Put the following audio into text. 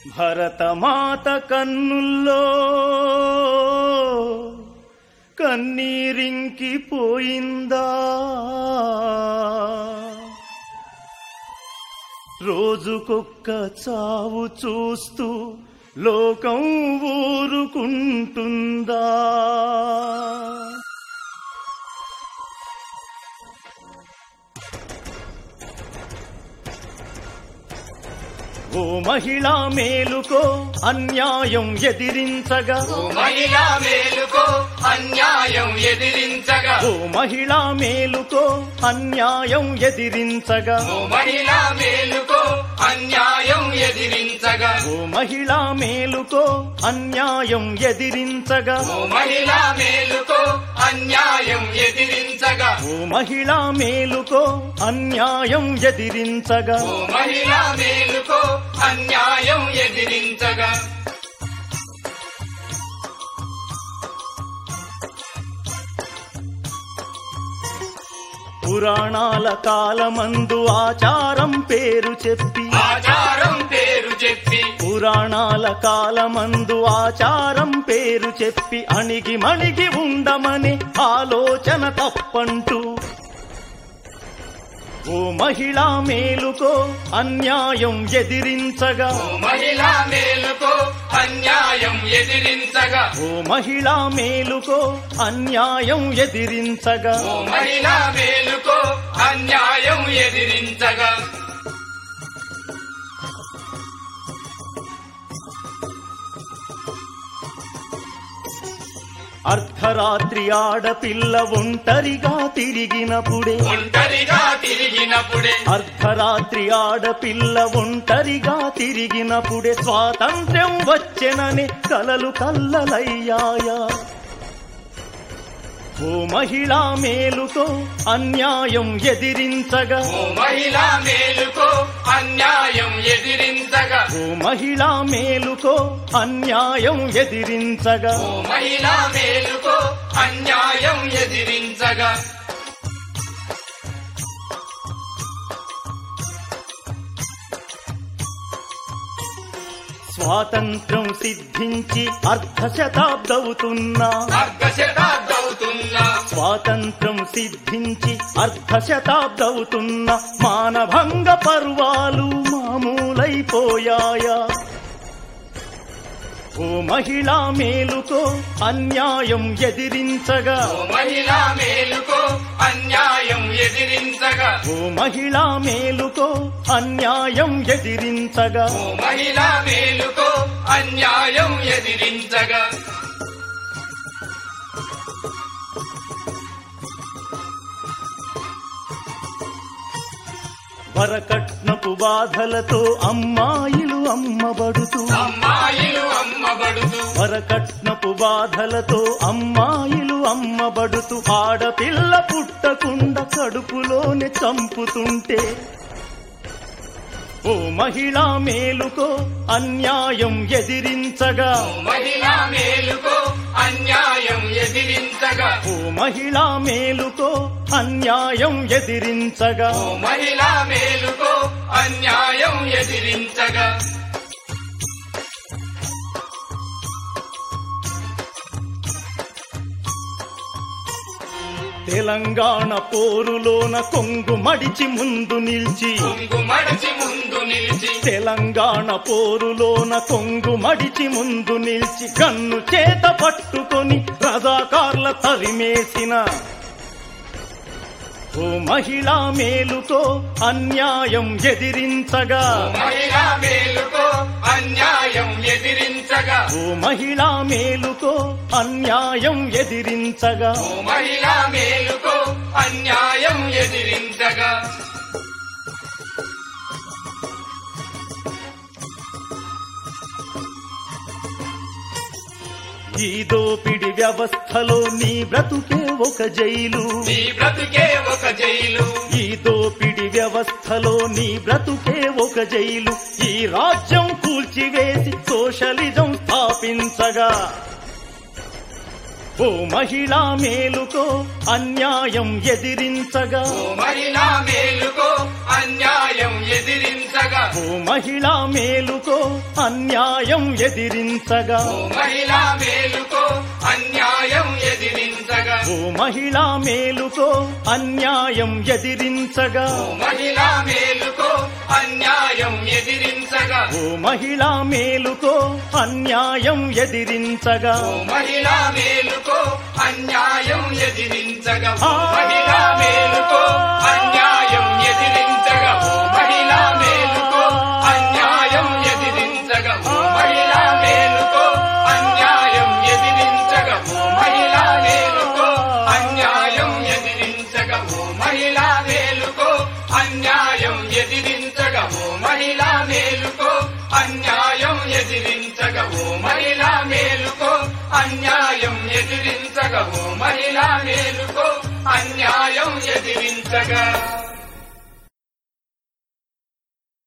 భరతమాత కన్నుల్లో కన్నీరింకి పోయిందా రోజుకొక్క చావు చూస్తూ లోకం ఊరుకుంటుందా ఓ మహిళా మేలుకో అన్యాయం ఎదిరించగా ఓ మహిళా మేలుకో అన్యాయం ఎదిరించగా ఓ మహిళా మేలుకో అన్యాయం ఎదిరించగా ఓ మహిళా మేలుకో అన్యాయం ఎదిరించగా ఓ మహిళా మేలుకో అన్యాయం ఎదిరించగా ఓ మహిళా మేలుకో అన్యాయం ఎదిరించగా ఓ మహిళా మేలుకో అన్యాయం ఎదిరించగా ఓ మహిళా మేలుకో అన్యాయం ఎదిరించగా పురాణాల కాలమందు ఆచారం పేరు చెప్పి ఆచారం పేరు చెప్పి పురాణాల కాలమందు ఆచారం పేరు చెప్పి అణిగి మణిగి ఉండమని ఆలోచన తప్పంటూ ఓ మహిళా మేలుకో అన్యాయం ఎదిరించగా ఓ మహిళా మేలుకో అన్యాయం ఎదిరించగా ఓ మహిళా మేలుకో అన్యాయం ఎదిరించగా ఓ మహిళా మేలుకో అన్యాయం ఎదిరించగా అర్ధరాత్రి ఆడపిల్ల ఒంటరిగా తిరిగినప్పుడే ఒంటరిగా తిరిగినప్పుడే అర్ధరాత్రి ఆడపిల్ల ఒంటరిగా తిరిగినప్పుడే స్వాతంత్ర్యం వచ్చెనని కలలు కల్లలయ్యాయా ఓ మహిళా మేలుకో అన్యాయం ఎదిరించగా ఓ మహిళా మేలుకో అన్యాయం ఎదిరించగా ఓ మహిళా మేలుకో అన్యాయం ఎదిరించగా ఓ మహిళా మేలుకో అన్యాయం ఎదిరించగా స్వాతంత్ర్యం సిద్ధించి అర్ధ శతాబ్దవుతున్నా అర్ధ శతాబ్దవుతున్నా స్వాతంత్ర్యం సిద్ధించి అర్ధ శతాబ్దవుతున్న మానభంగ పర్వాలు మామూలైపోయాయా ఓ మహిళా మేలుకో అన్యాయం ఎదిరించగా ఓ మహిళా మేలుకో అన్యాయం ఎదిరించగా ఓ మహిళా మేలుకో అన్యాయం ఎదిరించగా ఓ మహిళా మేలుకో అన్యాయం ఎదిరించగా వరకట్నపు బాధలతో అమ్మాయిలు అమ్మబడుతూ అమ్మాయిలు అమ్మబడుతూ వరకట్నపు బాధలతో అమ్మాయిలు అమ్మబడుతూ ఆడపిల్ల పుట్టకుండా కడుపులోనే చంపుతుంటే ఓ మహిళా మేలుకో అన్యాయం ఎదిరించగా ఓ మహిళా మేలుకో అన్యాయం ఎదిరించగా ఓ మహిళా మేలుకో అన్యాయం ఎదిరించగా ఓ మహిళా మేలుకో అన్యాయం ఎదిరించగా తెలంగాణ పోరులోన కొంగు మడిచి ముందు నిలిచి కొంగు మడచి ముందు నిలిచి తెలంగాణ పోరులోన కొంగు మడిచి ముందు నిలిచి కన్ను చేత పట్టుకొని రజాకార్ల తరిమేసిన ఓ మహిళా మేలుకో అన్యాయం ఎదిరించగా ఓ మహిళా మేలుకో అన్యాయం ఎదిరించగా ఓ మహిళా మేలుకో అన్యాయం ఎదిరించగా ఓ మహిళా మేలుకో అన్యాయం ఎదిరించగా ఈ దోపిడి వ్యవస్థలో నీ బ్రతుకే ఒక జైలు నీ బ్రతుకే ఒక జైలు ఈ దోపిడి వ్యవస్థలో నీ బ్రతుకే ఒక జైలు ఈ రాజ్యం కూల్చివేసి సోషలిజం స్థాపించగా ఓ మహిళా మేలుకో అన్యాయం ఎదిరించగా ఓ మహిళా మేలుకో అన్యాయం ఎదిరించగా ఓ ఓ మహిళా మేలుకో అన్యాయం ఎదిరించగా ఓ మహిళా మేలుకో అన్యాయం ఎదిరించగా ఓ మహిళా మేలుకో అన్యాయం ఎదిరించగా ఓ మహిళా మేలుకో అన్యాయం ఎదిరించగా ఓ మహిళా మేలుకో అన్యాయం ఎదిరించగా ఓ మహిళా మేలుకో అన్యాయం ఎదిరించగా ఓ మహిళా మేలుకో అన్యాయం ఎదిరించగా ఓ మహిళా మేలుకో అన్యాయం ఎదిరించగా ఓ మహిళా మేలుకో అన్యాయం ఎదిరించగా ఓ మహిళా మేలుకో అన్యాయం ఎదిరించగా ఓ మహిళా మేలుకో అన్యాయం ఎదిరించగా ఓ మహిళా మేలుకో అన్యాయం ఎదిరించగా ఓ మహిళా మేలుకో అన్యాయం ఎదిరించగా ఓ మహిళా మేలుకో అన్యాయం ఎదిరించగా